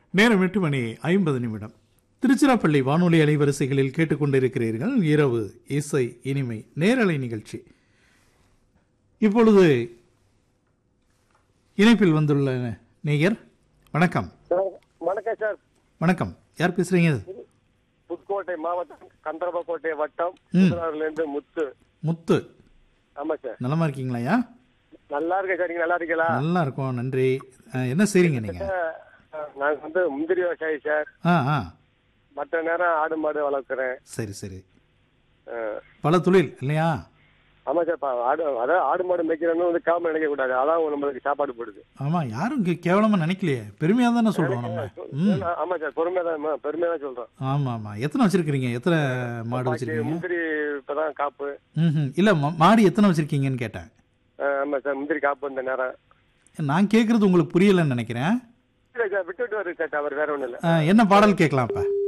நேரம் எட்டு மணி ஐம்பது நிமிடம் திருச்சிராப்பள்ளி வானொலி அலைவரிசைகளில் கேட்டுக்கொண்டிருக்கிறீர்கள் இரவு இசை இனிமை நேரலை நிகழ்ச்சி இப்பொழுது இணைப்பில் வந்துள்ள நேயர் வணக்கம் வணக்கம் சார் வணக்கம் யார் பேசுறீங்க புதுக்கோட்டை மாவட்டம் கந்தரபக்கோட்டை வட்டம் ம். புதுநாடுல இருந்து முத்து முத்து ஆமா சார் நலமா இருக்கீங்களாயா நல்லா இருக்கேன் சார் நீங்க நல்லா இருக்கீங்களா நல்லா இருக்கோம் நன்றி அஹ், என்ன செய்றீங்க நீங்க அஹ், நான் வந்து முந்திரி விவசாயி சார் ஆ ஆ மற்ற நேரம் ஆடு மாடு வளர்க்குறேன் சரி சரி அஹ், பல தொழில் இல்லையா ஆமா சார் பா- ஆடு அதாவது ஆடு மாடு மேய்க்கிறன்னு வந்து காம நினைக்க கூடாது அதான் நம்மளுக்கு சாப்பாடு போடுது ஆமா யாரும் கே- கேவலமா நினைக்கலையே பெருமையா தானே சொல்றோம் நம்ம ம் ஆமா சார் பொறுமையா தான் பெருமையா தான் சொல்றேன் ஆமா ஆமா எத்தனை வச்சிருக்கீங்க எத்தனை மாடு பாக்கி வச்சிருக்கீங்க முந்திரி இப்பதான் காப்பு ம் இல்ல மா- மாடு எத்தனை வச்சிருக்கீங்கன்னு கேட்டேன் அஹ், ஆமா சார் முந்திரி காப்பு இந்த நேரம் நான் கேக்குறது உங்களுக்கு புரியலன்னு நினைக்கிறேன் இல்ல சார் விட்டு விட்டு வருது சார் அவர் வேற ஒண்ணும் இல்ல அஹ், என்ன பாடல் கேட்கலாம் இப்ப